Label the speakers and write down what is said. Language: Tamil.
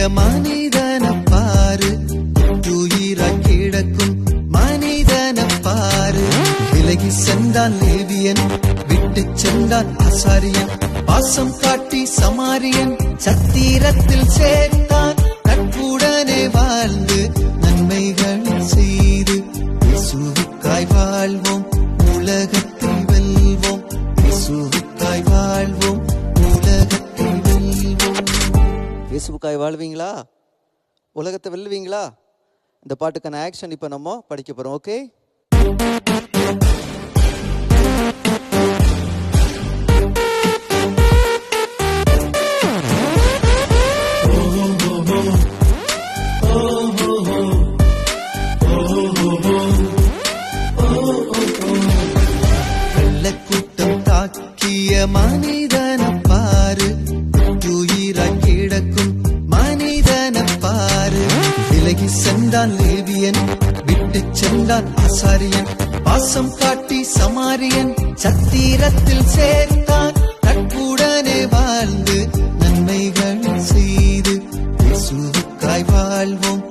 Speaker 1: மனிதன பாரு துயிரா கிடக்கும் மனிதன பாரு விலகி சென்றான் லேவியன் விட்டு சென்றான் ஆசாரியன் பாசம் காட்டி சமாரியன் சத்திரத்தில் சேர்த்தான் நட்புடனே வாழ்ந்து நன்மைகள் செய்து இயேசுவுக்காய் வாழ்வோம் உலகத்தில் வெல்வோம் இயேசுவுக்காய் வாழ்வோம் உலகத்தில் வெல்வோம் இயேசுவுக்காய் வாழ்வீங்களா உலகத்தை வெல்லுவீங்களா இந்த பாட்டுக்கான ஆக்ஷன் இப்போ நம்ம படிக்க போறோம் ஓகே வெள்ளக்கூட்டம் தாக்கிய மனிதன பாரு துயிரா கிடக்கும் மனிதன பாரு விலகி சென்றான் லேவியன் விட்டு சென்றான் ஆசாரியன் பாசம் காட்டி சமாரியன் சத்திரத்தில் சேர்த்தான் நட்புடனே வாழ்ந்து நன்மைகள் செய்து இயேசுவுக்காய் வாழ்வோம்